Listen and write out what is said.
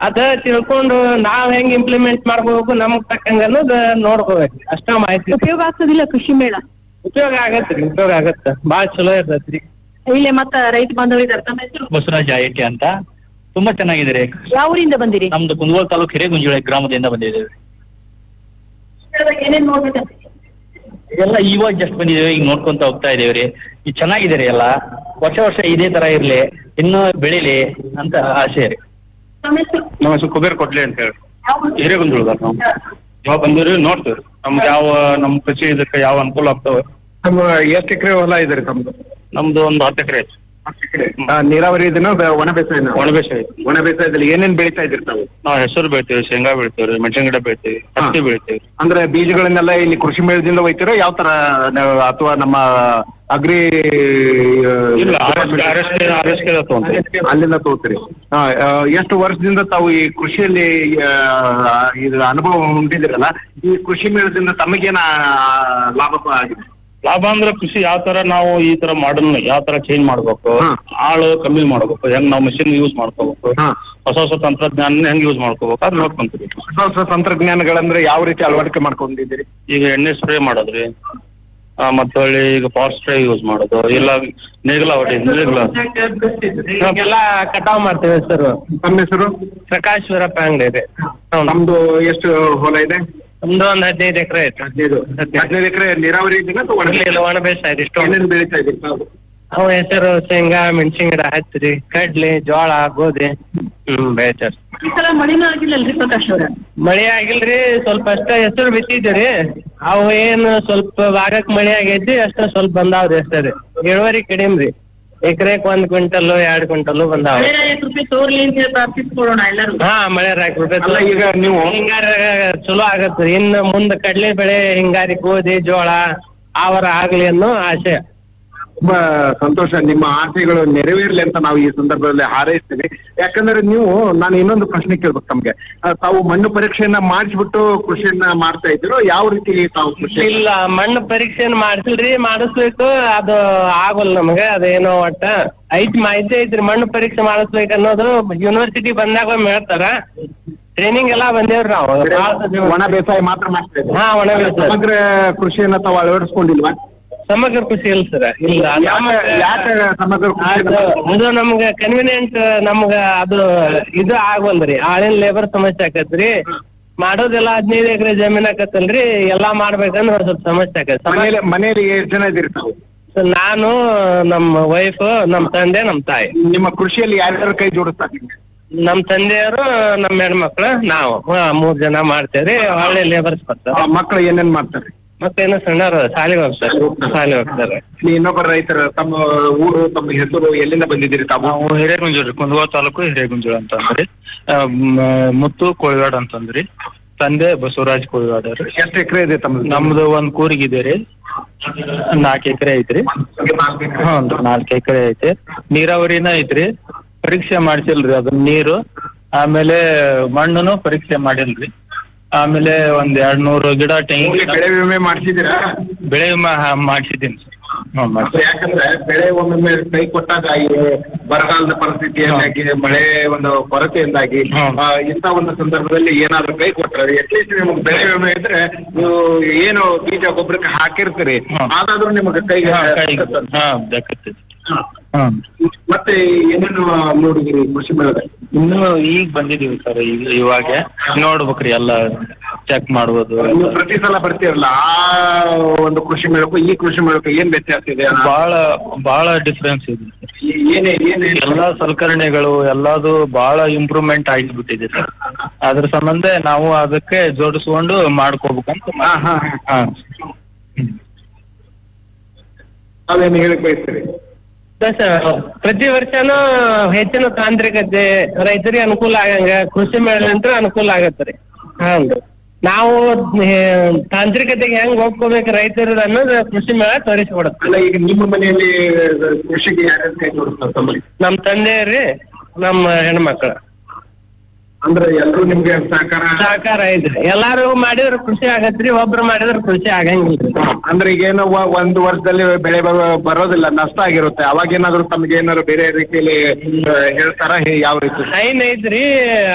ಅದ ತಿಳ್ಕೊಂಡು ನಾವ್ ಹೆಂಗ್ ಇಂಪ್ಲಿಮೆಂಟ್ ಮಾಡ್ಕೋಬೇಕು ನಮಗ್ ತಕ್ಕಂಗ ಅನ್ನೋದ್ ನೋಡ್ಕೋಬೇಕು ಅಷ್ಟ ಮಾಹಿತಿ ಉಪಯೋಗ ಆಗ್ತದಿಲ್ಲ ಕೃಷಿ ಮೇಳ ಉಪಯೋಗ ಆಗತ್ರಿ ಉಪಯೋಗ ಆಗತ್ತ ಬಾಳ್ ಚಲೋ ಇರ್ತೈತ್ರಿ ಇಲ್ಲೇ ಮತ್ತ ರೈತ ಬಾಂಧವ ಇದಾರೆ ತಮ್ಮ ಹೆಸರು ಬಸವರಾಜ ಐಟಿ ಅಂತ ತುಂಬಾ ಚೆನ್ನಾಗಿದೆ ಯಾವ ಊರಿಂದ ಬಂದಿರಿ ನಮ್ದು ಕುಂದಗೋಳ ತಾಲೂಕು ಹಿರೇಗುಂಜುಳೆ ಗ್ರಾಮದಿಂದ ಬಂದಿದ್ದೇವೆ ಏನೇನ್ ನೋಡ್ಬೇಕಂತ ಎಲ್ಲ ಇವಾಗ ಜಸ್ಟ್ ಬಂದಿದ್ದೇವೆ ಈಗ ನೋಡ್ಕೊಂತ ಹೋಗ್ತಾ ಇದೇವ್ರಿ ಈಗ ಚೆನ್ನಾಗಿದೆ ರೀ ಎಲ್ಲ ವರ್ಷ ವರ್ಷ ಇದೇ ತರ ಇರ್ಲಿ ಇನ್ನೂ ಬೆಳಿಲಿ ಅಂತ ಆಸೆ ರೀ ತಮ್ಮ ಹೆಸರು ನಮ್ಮ ಹೆಸರು ಕುಬೇರ್ ಕೊಡ್ಲಿ ಅಂತ ಹೇಳಿ ಯಾವ ಊರು? ಹಿರೇಗುಂದೂಳ್ದಾರ ನಾವು ಇವಾಗ ಬಂದಿವ್ರಿ ನೋಡ್ತೀವಿ ನಮ್ಗೆ ಯಾವ ನಮ್ ಕೃಷಿ ಇದಕ್ಕೆ ಯಾವ ಅನುಕೂಲ ಆಗ್ತಾವ ನಮ್ಮ ಎಷ್ಟ್ ಎಕರೆ ಹೊಲ ಇದೆ ರೀ ತಮ್ದು ನಮ್ದು ಒಂದು ಹತ್ತು ಎಕರೆ ಐತಿ ಆ, ನೀರಾವರಿ ಇದನ್ನ ಒಣ ಬೇಸಾಯ ಒಣ ಬೇಸಾಯ ಐತಿ ಒಣ ಬೇಸಾಯದಲ್ಲಿ ಏನೇನ್ ಬೆಳಿತಾ ಇದ್ರಿ ತಾವು ನಾವು ಹೆಸರು ಬೆಳಿತೀವಿ ಶೇಂಗಾ ಬೆಳಿತೀವಿ ಮೆಣಸಿನ ಗಿಡ ಬೆಳಿತೀವಿ ಹತ್ತಿ ಬೆಳಿತೀವಿ ಅಂದ್ರೆ ಬೀಜಗಳನ್ನೆಲ್ಲ ಇಲ್ಲಿ ಕೃಷಿ ಮೇಳದಿಂದ ಒಯ್ತೀರೋ ಯಾವ ತರ ನಾವು ಅಥವಾ ನಮ್ಮ ಅಗ್ರಿ ಇಲ್ಲ R S R S K ತಗೊಂತೀವಿ ಅಲ್ಲಿಂದ ತಗೋತೀರಿ ಆ, ಆ, ಎಷ್ಟು ವರ್ಷದಿಂದ ತಾವು ಈ ಕೃಷಿಯಲ್ಲಿ ಆ, ಇದು ಅನುಭವ ಹೊಂದಿದಿರಲ್ಲ ಈ ಕೃಷಿ ಮೇಳದಿಂದ ತಮಗೇನ ಲಾಭ ಆಗಿದೆ ಲಾಭ ಅಂದ್ರೆ ಕೃಷಿ ಯಾವ ತರ ನಾವು ಈ ತರ ಮಾಡರ್ನ್ ಯಾವ ತರ ಚೇಂಜ್ ಮಾಡ್ಬೇಕು ಹಾ. ಆಳು ಕಮ್ಮಿ ಮಾಡ್ಬೇಕು ಹೆಂಗ್ ನಾವು ಮಷಿನ್ ಯೂಸ್ ಮಾಡ್ಕೋಬೇಕು ಹಾ. ಹೊಸ ಹೊಸ ತಂತ್ರಜ್ಞಾನ ಹೆಂಗ್ ಯೂಸ್ ಮಾಡ್ಕೋಬೇಕು ಅದ್ ನೋಡ್ಕೊಂತೀವಿ ಹೊಸ ಹೊಸ ತಂತ್ರಜ್ಞಾನಗಳಂದ್ರೆ ಯಾವ ರೀತಿ ಅಳವಡಿಕೆ ಮಾಡ್ಕೊಂಡಿದ್ದೀರಿ ಈಗ ಎಣ್ಣೆ ಸ್ಪ್ರೇ ಮಾಡೋದ್ರಿ ಆ, ಮತ್ತೆ ಹೊಳ್ಳಿ ಈಗ ಪವರ್ ಸ್ಪ್ರೇ ಯೂಸ್ ಮಾಡೋದು ಇಲ್ಲ ನೇಗಿಲ ಹೊಡಿ ನೇಗಿಲ ಎಲ್ಲಾ ಕಟಾವ್ ಮಾಡ್ತೇವೆ ಸರ್ ತಮ್ಮ ಹೆಸರು ಪ್ರಕಾಶ್ ವೀರಪ್ಪ ಅಂಗಡಿ ಇದೆ ಹೌದು. ನಮ್ದು ಎಷ್ಟು ಹೊಲ ಇದೆ ನಮ್ದು ಒಂದ್ ಹದಿನೈದು ಎಕರೆ ಐತೆ ಹದಿನೈದು ಹದಿನೈದು ಎಕರೆ ನೀರಾವರಿ ಇದೆಯಾ ಅಥವಾ ಒಣ ಇಲ್ಲ ಒಣ ಬೇಸಾಯ ಇದೆ ಇಷ್ಟು ಏನೇನ್ ಬೆಳಿತಾ ಇದ್ದೀರಿ ತಾವು ಅವು ಹೆಸರು ಶೇಂಗಾ ಮೆಣಸಿನ ಗಿಡ ಹತ್ತಿರಿ ಕಡ್ಲಿ ಜೋಳ ಗೋಧಿ ಹ್ಮ್ ಬೆಳಿತಾರ ಈ ಸಲ ಮಳಿನೂ ಆಗಿಲ್ಲಲ್ರಿ ಪ್ರಕಾಶ್ ಅವ್ರ ಮಳಿ ಆಗಿಲ್ರಿ ಸ್ವಲ್ಪ ಅಷ್ಟ ಹೆಸರು ಬಿತ್ತಿದ್ರಿ ಅವು ಏನ್ ಸ್ವಲ್ಪ ಭಾಗಕ್ ಮಳಿ ಆಗೈತಿ ಅಷ್ಟ ಸ್ವಲ್ಪ ಬಂದಾವ್ರಿ ಅಷ್ಟೇ ರೀ ಇಳುವರಿ ಕಡಿಮೆ ರೀ ಎಕರೆಕ್ ಒಂದ್ ಕ್ವಿಂಟಲ್ ಎರಡ್ ಕ್ವಿಂಟಲ್ ಬಂದಾವ ಕೃಪೆ ತೋರ್ಲಿ ಅಂತ ಹೇಳಿ ಪ್ರಾರ್ಥಿಸ್ಕೊಳ್ಳೋಣ ಎಲ್ಲರೂ ಹಾ ಮಳೆ ರಾಕ್ ಅಲ್ಲ ಈಗ ನೀವು ಹಿಂಗಾರ ಚಲೋ ಆಗತ್ರಿ ಇನ್ನು ಮುಂದ ಕಡ್ಲೆ ಬೆಳೆ ಹಿಂಗಾರಿ ಗೋಧಿ ಜೋಳ ಆವರ ಆಗ್ಲಿ ಅನ್ನೋ ಆಸೆ ತುಂಬಾ ಸಂತೋಷ ನಿಮ್ಮ ಆಸೆಗಳು ನೆರವೇರ್ಲಿ ಅಂತ ನಾವು ಈ ಸಂದರ್ಭದಲ್ಲಿ ಹಾರೈಸ್ತೀವಿ ಯಾಕಂದ್ರೆ ನೀವು ನಾನು ಇನ್ನೊಂದು ಪ್ರಶ್ನೆ ಕೇಳ್ಬೇಕು ತಮ್ಗೆ ಆ, ತಾವು ಮಣ್ಣು ಪರೀಕ್ಷೆಯನ್ನ ಮಾಡಿಸ್ಬಿಟ್ಟು ಕೃಷಿಯನ್ನ ಮಾಡ್ತಾ ಇದ್ದೀರೋ ಯಾವ ರೀತಿ ತಾವು ಕೃಷಿ ಇಲ್ಲ ಮಣ್ಣು ಪರೀಕ್ಷೆನ ಮಾಡ್ಸಿಲ್ರಿ ಮಾಡಿಸ್ಬೇಕು ಅದು ಆಗೋಲ್ಲ ನಮ್ಗೆ ಅದೇನೋ ಒಟ್ಟ ಐತಿ ಮಾಹಿತಿ ಐತ್ರಿ ಮಣ್ಣು ಪರೀಕ್ಷೆ ಮಾಡಿಸ್ಬೇಕು ಅನ್ನೋದು ಯೂನಿವರ್ಸಿಟಿ ಬಂದಾಗ ಒಮ್ಮೆ ಹೇಳ್ತಾರ ಟ್ರೈನಿಂಗ್ ಎಲ್ಲಾ ಬಂದೇವ್ರಿ ನಾವು ಒಣ ಬೇಸಾಯ ಮಾತ್ರ ಮಾಡ್ತಾ ಇದ್ದೀವಿ ಹಾ ಒಣ ಬೇಸಾಯ. ಸಮಗ್ರ ಕೃಷಿಯನ್ನ ತಾವು ಅಳವಡಿಸ್ಕೊಂಡಿಲ್ವಾ ಸಮಗ್ರ ಕೃಷಿ ಇಲ್ಲ ಸರ್ ಇಲ್ಲ ಯಾಕೆ ಯಾಕೆ ಸಮಗ್ರ ಅದು ಕೃಷಿ ಅದು ನಮ್ಗ ಕನ್ವಿನಿಯಂಟ್ ನಮ್ಗ ಅದು ಇದು ಆಗವಲ್ರಿ ಆಳಿನ ಲೇಬರ್ ಸಮಸ್ಯೆ ಆಕತ್ರಿ ಮಾಡೋದೆಲ್ಲ ಹದಿನೈದು ಎಕರೆ ಜಮೀನ್ ಆಕತ್ತಲ್ರಿ ಎಲ್ಲಾ ಮಾಡ್ಬೇಕಂದ್ರ ಒಂದ್ ಸ್ವಲ್ಪ ಸಮಸ್ಯೆ ಆಕತ್ ಮನೇಲಿ ಮನೇಲಿ ಎಷ್ಟು ಜನ ಇದ್ದೀರಿ ತಾವು ನಾನು ನಮ್ಮ ವೈಫ್ ನಮ್ ತಂದೆ ನಮ್ ತಾಯಿ ನಿಮ್ಮ ಕೃಷಿಯಲ್ಲಿ ಯಾರ್ಯಾರು ಕೈ ಜೋಡಿಸ್ತಾರೆ ನಮ್ ತಂದೆಯವರು ನಮ್ಮ ಹೆಣ್ಮಕ್ಳು ನಾವು ಹಾ, ಮೂರ್ ಜನ ಮಾಡ್ತೇವ್ರಿ ಒಳ್ಳೆ ಲೇಬರ್ಸ್ ಬರ್ತಾರ ಮಕ್ಕಳು ಏನೇನ್ ಮಾಡ್ತಾರೆ ಮತ್ತೇನು ಸಣ್ಣವ್ರು ಶಾಲೆಗೆ ಹೋಗ್ತಾರೆ ಶಾಲೆಗೆ ಹೋಗ್ತಾರೆ ಇಲ್ಲಿ ಇನ್ನೊಬ್ಬ ರೈತರ ತಮ್ಮ ಊರು ತಮ್ಮ ಹೆಸರು ಎಲ್ಲಿಂದ ಬಂದಿದ್ದೀರಿ ತಾವು ನಾವು ಹಿರೇಗುಂಜೂರು ಕುಂದಗೋಳ ತಾಲೂಕು ಹಿರೇಗುಂಜೂರು ಅಂತ ಅಂದ್ರಿ ಆ, ಮ್, ಮುತ್ತು ಕೋಳಿವಾಡ್ ಅಂತಂದ್ರಿ ತಂದೆ ಬಸವರಾಜ್ ಕೋಳಿವಾಡ್ ರೀ ಎಷ್ಟು ಎಕರೆ ಇದೆ ತಮ್ಮದು ನಮ್ದು ಒಂದ್ ಕೂರಿಗಿದೆ ರೀ ನಾಲ್ಕು ಎಕರೆ ಐತ್ರಿ ಹ್ಞೂ ನಾಲ್ಕು ಎಕರೆ ಐತಿ ನೀರಾವರಿನ ಐತ್ರಿ ಪರೀಕ್ಷೆ ಮಾಡ್ಸಿಲ್ರಿ ಅದನ್ನ ನೀರು ಆಮೇಲೆ ಮಣ್ಣುನು ಪರೀಕ್ಷೆ ಮಾಡಿಲ್ರಿ ಆಮೇಲೆ ಒಂದ್ ಎರಡ್ ನೂರು ಗಿಡ ತೆಂಗಿನ ಗಿಡ ಬೆಳೆ ವಿಮೆ ಮಾಡಿಸಿದ್ದೀರಾ ಬೆಳೆ ಮಾಡಿಸಿದ್ದೀನಿ ಸರ್ ಹ್ಞೂ ಮಾಡ್ಸಿ ಯಾಕಂದ್ರೆ ಬೆಳೆ ಒಮ್ಮೊಮ್ಮೆ ಕೈ ಕೊಟ್ಟಾಗ ಈ ಬರಗಾಲದ ಪರಿಸ್ಥಿತಿಯಿಂದಾಗಿ ಮಳೆ ಒಂದು ಕೊರತೆಯಿಂದಾಗಿ ಹ್ಮ್. ಆ, ಇಂಥ ಒಂದು ಸಂದರ್ಭದಲ್ಲಿ ಏನಾದ್ರೂ ಕೈ ಕೊಟ್ರೆ ಅಟ್ಲೀಸ್ಟ್ ನಿಮ್ಗೆ ಬೆಳೆ ವಿಮೆ ಇದ್ರೆ ನೀವು ಏನು ಬೀಜ ಗೊಬ್ಬರಕ್ಕೆ ಹಾಕಿರ್ತೀರಿ ಹ್ಮ್. ಅದಾದ್ರೂ ನಿಮಗೆ ಕೈಗೆ ಹಾ ಕೈ ಸಿಕ್ಕತ್ತಂತೆ. ಹಾ ದಕ್ಕತ್ತೈತಿ ಹ್ಮ್ ಮತ್ತೆ ಏನೇನು ನೋಡಿದಿರಿ ಕೃಷಿ ಮೇಳದಲ್ಲಿ ಇನ್ನು ಈಗ ಬಂದಿದೀವಿ ಸರ್ ಈಗ ಇವಾಗ ನೋಡ್ಬೇಕ್ರಿ ಎಲ್ಲ ಚೆಕ್ ಮಾಡ್ಬೋದು ನೀವು ಪ್ರತಿ ಸಲ ಬರ್ತೀರಲ್ಲ ಆ ಒಂದು ಕೃಷಿ ಮೇಳಕ್ಕೂ ಈ ಕೃಷಿ ಮೇಳಕ್ಕೂ ಏನ್ ವ್ಯತ್ಯಾಸ ಇದೆ ಬಹಳ ಬಹಳ ಡಿಫ್ರೆನ್ಸ್ ಇದೆ ಈ- ಏನೇ ಏನೇ ಎಲ್ಲಾ ಸಲಕರಣೆಗಳು ಎಲ್ಲಾದು ಬಹಳ ಇಂಪ್ರೂವ್ಮೆಂಟ್ ಆಗಿಬಿಟ್ಟಿದೆ ಸರ್ ಅದ್ರ ಸಂಬಂಧ ನಾವು ಅದಕ್ಕೆ ಜೋಡಿಸ್ಕೊಂಡು ಮಾಡ್ಕೋಬೇಕಂತ ಹಾ ಹಾ ಹಾ. ಹಾ ಅದೇನು ಹೇಳಕ್ ಬಯಸ್ತೀರಿ ಪ್ಲಸ್ ಪ್ರತಿ ವರ್ಷನೂ ಹೆಚ್ಚಿನ ತಾಂತ್ರಿಕತೆ ರೈತರಿಗೆ ಅನುಕೂಲ ಆಗಂಗ ಕೃಷಿ ಮೇಳಂತ್ರ ಅನುಕೂಲ ಆಗತ್ರಿ ಹೌದು ನಾವು ಹೇ, ತಾಂತ್ರಿಕತೆಗೆ ಹೆಂಗ್ ಒಪ್ಕೋಬೇಕು ರೈತರು ಅನ್ನೋದು ಕೃಷಿ ಮೇಳ ತೋರಿಸ್ಕೊಡುತ್ತೆ ಅಲ್ಲ ಈಗ ನಿಮ್ಮ ಮನೆಯಲ್ಲಿ ಕೃಷಿಗೆ ಯಾರ್ಯಾರು ಕೈ ಜೋಡಿಸ್ತಾರೆ ತಮ್ಮಲ್ಲಿ ನಮ್ ತಂದೆಯವ್ರಿ ನಮ್ಮ ಹೆಣ್ಮಕ್ಳು ಅಂದ್ರೆ ಎಲ್ಲರೂ ನಿಮ್ಗೆ ಸಹಕಾರ ಸಹಕಾರ ಐತ್ರಿ ಎಲ್ಲಾರು ಮಾಡಿದ್ರ ಕೃಷಿ ಆಗತ್ರಿ ಒಬ್ರು ಮಾಡಿದ್ರ ಕೃಷಿ ಆಗಂಗಿಲ್ರಿ ಅಂದ್ರೆ ಈಗ ಏನೋ ಒ- ಒಂದು ವರ್ಷದಲ್ಲಿ ಬೆಳೆ ಬ- ಬರೋದಿಲ್ಲ ನಷ್ಟ ಆಗಿರುತ್ತೆ ಅವಾಗ ಏನಾದ್ರು ತಮ್ಗೆ ಏನಾದ್ರು ಬೇರೆ ರೀತಿಯಲ್ಲಿ ಆ, ಹೇಳ್ತಾರ ಹೇ- ಯಾವ ರೀತಿ ಸೈನ್ ಐತ್ರಿ